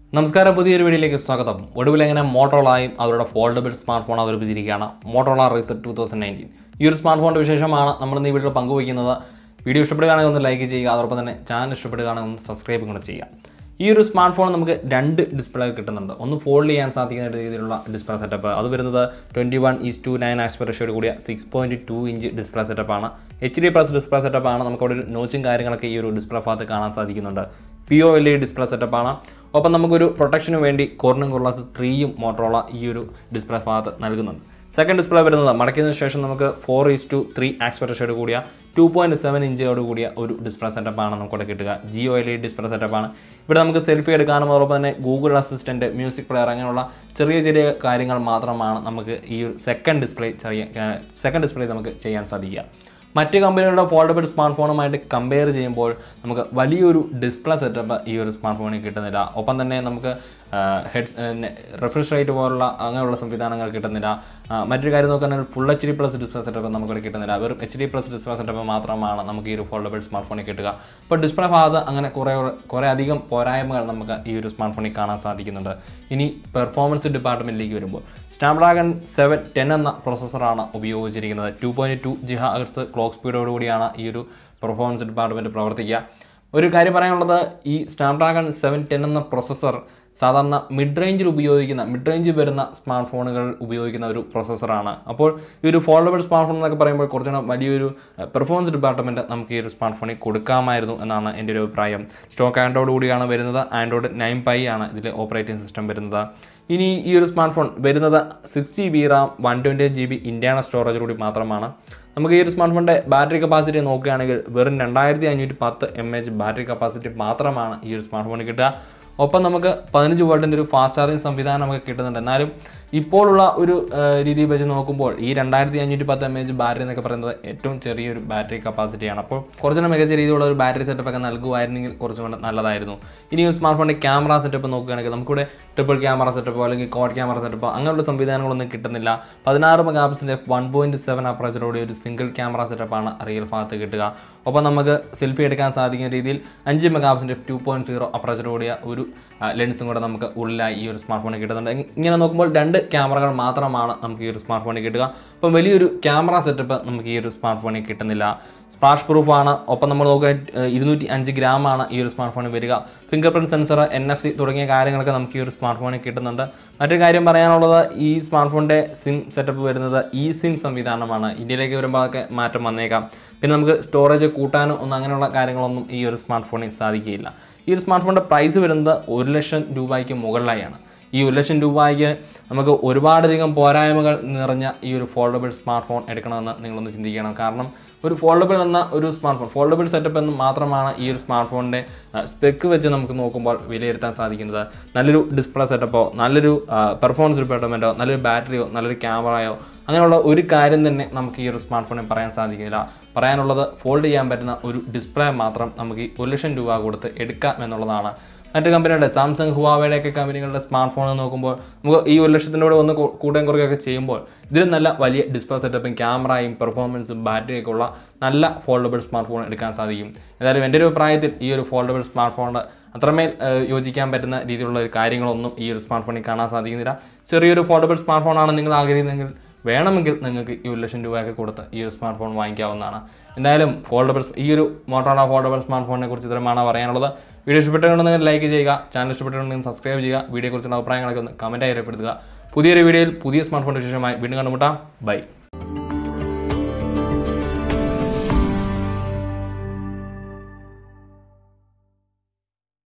നമസ്കാരം പുതിയൊരു വീഡിയോയിലേക്ക് സ്വാഗതം ഒടുവിൽ എങ്ങനെ മോട്ടോളായും അവരുടെ ഫോൾഡബിൾ സ്മാർട്ട് ഫോൺ അവതരിപ്പിച്ചിരിക്കുകയാണ് Motorola Razr two thousand nineteen ഈ ഒരു സ്മാർട്ട് ഫോണിൻ്റെ വിശേഷമാണ് നമ്മൾ ഇന്ന് ഈ വീഡിയോയിൽ പങ്കുവയ്ക്കുന്നത് വീഡിയോ ഇഷ്ടപ്പെടുകയാണെങ്കിൽ ഒന്ന് ലൈക്ക് ചെയ്യുക അതോടൊപ്പം തന്നെ ചാനൽ ഇഷ്ടപ്പെടുകയാണെങ്കിൽ ഒന്ന് സബ്സ്ക്രൈബ് കൂടെ ചെയ്യുക ഈ ഒരു സ്മാർട്ട് ഫോൺ നമുക്ക് രണ്ട് ഡിസ്പ്ലേ കിട്ടുന്നുണ്ട് ഒന്ന് ഫോൾഡ് ചെയ്യാൻ സാധിക്കുന്ന രീതിയിലുള്ള ഡിസ്പ്ലേ സെറ്റപ്പ് അത് വരുന്നത് twenty one is to nine ആസ്പെറേഷയോട് കൂടിയ six point two inch display സെറ്റപ്പാണ് എച്ച് ഡി പ്ലസ് ഡിസ്പ്ലേ സെറ്റപ്പാണ് നമുക്ക് അവിടെ ഒരു നോച്ചും കാര്യങ്ങളൊക്കെ ഈ ഒരു ഡിസ്പ്ലേ ഭാഗത്ത് കാണാൻ സാധിക്കുന്നുണ്ട് P O L E display സെറ്റപ്പാണ് ഒപ്പം നമുക്കൊരു പ്രൊട്ടക്ഷന് വേണ്ടി കോർണിംഗ് കുർലാസ് ത്രീയും മോട്ടറോള ഈ ഒരു ഡിസ്പ്ലേ ഭാഗത്ത് നൽകുന്നുണ്ട് സെക്കൻഡ് ഡിസ്പ്ലേ വരുന്നത് മടക്കിയതിനു ശേഷം നമുക്ക് ഫോർ ഈസ് ടു ത്രീ ആക്സ്പെറേഷയോട് കൂടിയ ടു പോയിൻറ്റ് സെവൻ ഇഞ്ചോട് കൂടിയ ഒരു ഡിസ്പ്ലേ സെറ്റപ്പാണ് നമുക്കിവിടെ കിട്ടുക ജിയോ എൽ ഇ ഡിസ്പ്ലേ സെറ്റപ്പാണ് ഇവിടെ നമുക്ക് സെൽഫി എടുക്കാനും അതോടൊപ്പം തന്നെ ഗൂഗിൾ അസിസ്റ്റൻറ്റ് മ്യൂസിക് പ്ലെയർ അങ്ങനെയുള്ള ചെറിയ ചെറിയ കാര്യങ്ങൾ മാത്രമാണ് നമുക്ക് ഈ ഒരു സെക്കൻഡ് ഡിസ്പ്ലേ ചെറിയ സെക്കൻഡ് ഡിസ്പ്ലേ നമുക്ക് ചെയ്യാൻ സാധിക്കുക മറ്റ് കമ്പനികളുടെ ഫോൾഡബിൾ സ്മാർട്ട് ഫോണുമായിട്ട് കമ്പയർ ചെയ്യുമ്പോൾ നമുക്ക് വലിയൊരു ഡിസ്പ്ലേ സെറ്റപ്പ് ഈ ഒരു സ്മാർട്ട് ഫോണിൽ കിട്ടുന്നില്ല ഒപ്പം തന്നെ നമുക്ക് ഹെഡ് റെഫ്രിജറേറ്റ് പോലുള്ള അങ്ങനെയുള്ള സംവിധാനങ്ങൾ കിട്ടുന്നില്ല ആ, മറ്റൊരു കാര്യം നോക്കുകയാണെങ്കിൽ full H D plus display setup നമുക്കിവിടെ കിട്ടുന്നില്ല വെറും H D plus display setup മാത്രമാണ് നമുക്ക് ഈ ഒരു ഫോൾഡബിൾ സ്മാർട്ട് ഫോണിൽ കിട്ടുക അപ്പോൾ ഡിസ്പ്ലേ ഭാഗത്ത് അങ്ങനെ കുറേ കുറേ അധികം പോരായ്മകൾ നമുക്ക് ഈ ഒരു സ്മാർട്ട് ഫോണിൽ കാണാൻ സാധിക്കുന്നുണ്ട് ഇനി പെർഫോമൻസ് ഡിപ്പാർട്ട്മെൻറ്റിലേക്ക് വരുമ്പോൾ സ്നാപ്ഡ്രാഗൺ സെവൻ ടെൻ എന്ന പ്രോസസ്സറാണ് ഉപയോഗിച്ചിരിക്കുന്നത് two point two giga hertz clock സ്പീഡോടുകൂടിയാണ് ഈ ഒരു പെർഫോമൻസ് ഡിപ്പാർട്ട്മെൻറ്റ് പ്രവർത്തിക്കുക ഒരു കാര്യം പറയാനുള്ളത് ഈ സ്നാപ്ഡ്രാഗൺ സെവൻ ടെൻ എന്ന പ്രോസസ്സർ സാധാരണ മിഡ് റേഞ്ചിൽ ഉപയോഗിക്കുന്ന മിഡ് റേഞ്ചിൽ വരുന്ന സ്മാർട്ട് ഫോണുകൾ ഉപയോഗിക്കുന്ന ഒരു പ്രോസസ്സറാണ് അപ്പോൾ ഈ ഒരു ഫോൾഡബിൾ സ്മാർട്ട് ഫോൺ എന്നൊക്കെ പറയുമ്പോൾ കുറച്ചുകൂടെ വലിയൊരു പെർഫോമൻസ് ഡിപ്പാർട്ട്മെൻറ്റ് നമുക്ക് ഈ ഒരു സ്മാർട്ട് ഫോണിൽ കൊടുക്കാമായിരുന്നു എന്നാണ് എൻ്റെ ഒരു അഭിപ്രായം സ്റ്റോക്ക് ആൻഡ്രോയിഡ് കൂടിയാണ് വരുന്നത് ആൻഡ്രോയിഡ് നയൻ പൈ ആണ് ഇതിൽ ഓപ്പറേറ്റിംഗ് സിസ്റ്റം വരുന്നത് ഇനി ഈ ഒരു സ്മാർട്ട് ഫോൺ വരുന്നത് six G B RAM one twenty G B internal storage കൂടി മാത്രമാണ് നമുക്ക് ഈ ഒരു സ്മാർട്ട് ഫോണിൻ്റെ ബാറ്ററി കപ്പാസിറ്റി നോക്കുകയാണെങ്കിൽ വെറും രണ്ടായിരത്തി അഞ്ഞൂറ്റി പത്ത് എം എച്ച് ബാറ്ററി കപ്പാസിറ്റി മാത്രമാണ് ഈ ഒരു സ്മാർട്ട് ഫോണിൽ കിട്ടുക ഒപ്പം നമുക്ക് പതിനഞ്ച് വോൾട്ടിൻ്റെ ഒരു ഫാസ്റ്റ് ചാർജിങ് സംവിധാനം നമുക്ക് കിട്ടുന്നുണ്ട് എന്നാലും ഇപ്പോഴുള്ള ഒരു ആ, രീതി വെച്ച് നോക്കുമ്പോൾ ഈ രണ്ടായിരത്തി അഞ്ഞൂറ്റി പത്ത് എം എച്ച് ബാറ്ററി എന്നൊക്കെ പറയുന്നത് ഏറ്റവും ചെറിയൊരു ബാറ്ററി കപ്പാസിറ്റിയാണ് അപ്പോൾ കുറച്ചുകൂടെ മികച്ച രീതിയിലുള്ള ഒരു ബാറ്ററി സെറ്റപ്പ് ഒക്കെ നൽകുമായിരുന്നെങ്കിൽ കുറച്ചും കൂടെ നല്ലതായിരുന്നു ഇനി ഒരു സ്മാർട്ട് ഫോണിൻ്റെ ക്യാമറ സെറ്റപ്പ് നോക്കുകയാണെങ്കിൽ നമുക്കിവിടെ ട്രിപ്പിൾ ക്യാമറ സെറ്റപ്പോ അല്ലെങ്കിൽ കോഡ് ക്യാമറ സെറ്റപ്പോ അങ്ങനെയുള്ള സംവിധാനങ്ങളൊന്നും കിട്ടുന്നില്ല പതിനാറ് മെഗാ പിക്സലിൻ്റെ എഫ് വൺ പോയിൻറ്റ് സെവൻ അപ്രോച്ചിലൂടെ ഒരു സിംഗിൾ ക്യാമറ സെറ്റപ്പാണ് റിയൽ ഭാഗത്ത് കിട്ടുക ഒപ്പം നമുക്ക് സെൽഫി എടുക്കാൻ സാധിക്കുന്ന രീതിയിൽ അഞ്ച് മെഗാ പിക്സലിൻ്റെ ടു പോയിൻറ്റ് സീറോ അപ്രോച്ചിലൂടിയ ഒരു ലെൻസും കൂടെ നമുക്ക് ഉള്ളിലായി ഈ ഒരു സ്മാർട്ട് ഫോണിൽ കിട്ടുന്നുണ്ട് ഇ- ഇങ്ങനെ നോക്കുമ്പോൾ രണ്ട് ക്യാമറകൾ മാത്രമാണ് നമുക്ക് ഈ ഒരു സ്മാർട്ട് ഫോണിൽ കിട്ടുക അപ്പം വലിയൊരു ക്യാമറ സെറ്റപ്പ് നമുക്ക് ഈ ഒരു സ്മാർട്ട് ഫോണിൽ കിട്ടുന്നില്ല സ്പ്ലാഷ് പ്രൂഫാണ് ഒപ്പം നമ്മൾ നോക്കുക ഇരുന്നൂറ്റി അഞ്ച് ഗ്രാമാണ് ഈ ഒരു സ്മാർട്ട് ഫോണിൽ വരിക finger print sensor N F C തുടങ്ങിയ കാര്യങ്ങളൊക്കെ നമുക്ക് ഈ ഒരു സ്മാർട്ട് ഫോണിൽ കിട്ടുന്നുണ്ട് മറ്റൊരു കാര്യം പറയാനുള്ളത് ഈ സ്മാർട്ട് ഫോണിൻ്റെ സിം സെറ്റപ്പ് വരുന്നത് ഇ സിം സംവിധാനമാണ് ഇന്ത്യയിലേക്ക് വരുമ്പോൾ അതൊക്കെ മാറ്റം വന്നേക്കാം പിന്നെ നമുക്ക് സ്റ്റോറേജ് കൂട്ടാനോ ഒന്നും അങ്ങനെയുള്ള കാര്യങ്ങളൊന്നും ഈ ഒരു സ്മാർട്ട് ഫോണിൽ സാധിക്കുകയില്ല ഈ ഒരു സ്മാർട്ട് ഫോണിൻ്റെ പ്രൈസ് വരുന്നത് ഒരു ലക്ഷം രൂപയ്ക്ക് മുകളിലായാണ് ഈ ഒരു ലക്ഷം രൂപയ്ക്ക് നമുക്ക് ഒരുപാടധികം പോരായ്മകൾ നിറഞ്ഞ ഈ ഒരു ഫോൾഡബിൾ സ്മാർട്ട് ഫോൺ എടുക്കണമെന്ന് നിങ്ങളൊന്ന് ചിന്തിക്കണം കാരണം ഒരു ഫോൾഡബിൾ എന്ന ഒരു സ്മാർട്ട് ഫോൺ ഫോൾഡബിൾ സെറ്റപ്പ് എന്ന് മാത്രമാണ് ഈ ഒരു സ്മാർട്ട് ഫോണിൻ്റെ സ്പെക്ക് വെച്ച് നമുക്ക് നോക്കുമ്പോൾ വിലയിരുത്താൻ സാധിക്കുന്നത് നല്ലൊരു ഡിസ്പ്ലേ സെറ്റപ്പോ നല്ലൊരു പെർഫോമൻസ് ഡിപ്പാർട്ട്മെൻറ്റോ നല്ലൊരു ബാറ്ററിയോ നല്ലൊരു ക്യാമറയോ അങ്ങനെയുള്ള ഒരു കാര്യം തന്നെ നമുക്ക് ഈ ഒരു സ്മാർട്ട് ഫോണിൽ പറയാൻ സാധിക്കില്ല പറയാനുള്ളത് ഫോൾഡ് ചെയ്യാൻ പറ്റുന്ന ഒരു ഡിസ്പ്ലേ മാത്രം നമുക്ക് ഈ ഒരു ലക്ഷം രൂപ കൊടുത്ത് എടുക്കാം എന്നുള്ളതാണ് മറ്റ് കമ്പനികളുടെ സാംസങ് ഹുവാവയുടെ ഒക്കെ കമ്പനികളുടെ സ്മാർട്ട് ഫോൺ നോക്കുമ്പോൾ നമുക്ക് ഈ ഒരു ലക്ഷത്തിൻ്റെ കൂടെ ഒന്ന് കൂ- കൂട്ടുകയും കുറയ്ക്കുകയൊക്കെ ചെയ്യുമ്പോൾ ഇതിലും നല്ല വലിയ ഡിസ്പ്ലേ സെറ്റപ്പും ക്യാമറയും പെർഫോമൻസും ബാറ്ററിയൊക്കെ ഉള്ള നല്ല ഫോൾഡബിൾ സ്മാർട്ട് ഫോൺ എടുക്കാൻ സാധിക്കും ഏതായാലും എൻ്റെ ഒരു അഭിപ്രായത്തിൽ ഈ ഒരു ഫോൾഡബിൾ സ്മാർട്ട് ഫോണിൻ്റെ അത്രമേൽ ഏഹ്, യോജിക്കാൻ പറ്റുന്ന രീതിയിലുള്ള ഒരു കാര്യങ്ങളൊന്നും ഈ ഒരു സ്മാർട്ട് ഫോണിൽ കാണാൻ സാധിക്കുന്നില്ല ചെറിയൊരു ഫോൾഡബിൾ സ്മാർട്ട് ഫോണാണ് നിങ്ങൾ ആഗ്രഹിക്കുന്നതെങ്കിൽ വേണമെങ്കിൽ നിങ്ങൾക്ക് ഈ ഒരു ലക്ഷം രൂപയൊക്കെ കൊടുത്ത് ഈ ഒരു സ്മാർട്ട് ഫോൺ വാങ്ങിക്കാവുന്നതാണ് എന്തായാലും ഫോൾഡബിൾ ഈ ഒരു മോട്ടോറോള ഫോൾഡബിൾ സ്മാർട്ട് ഫോണിനെ കുറിച്ച് ഇത്രമാണ് പറയാനുള്ളത് വീഡിയോ ഇഷ്ടപ്പെട്ടുണ്ടെങ്കിൽ ലൈക്ക് ചെയ്യുക ചാനൽ ഇഷ്ടപ്പെട്ടുണ്ടെങ്കിൽ സബ്സ്ക്രൈബ് ചെയ്യുക വീഡിയോ കുറിച്ചുള്ള അഭിപ്രായങ്ങളൊക്കെ ഒന്ന് കമൻറ്റായി രേഖപ്പെടുത്തുക പുതിയൊരു വീഡിയോയിൽ പുതിയ സ്മാർട്ട് ഫോൺ വിശേഷമായി വീണ്ടും കണ്ടുമുട്ടാം ബൈ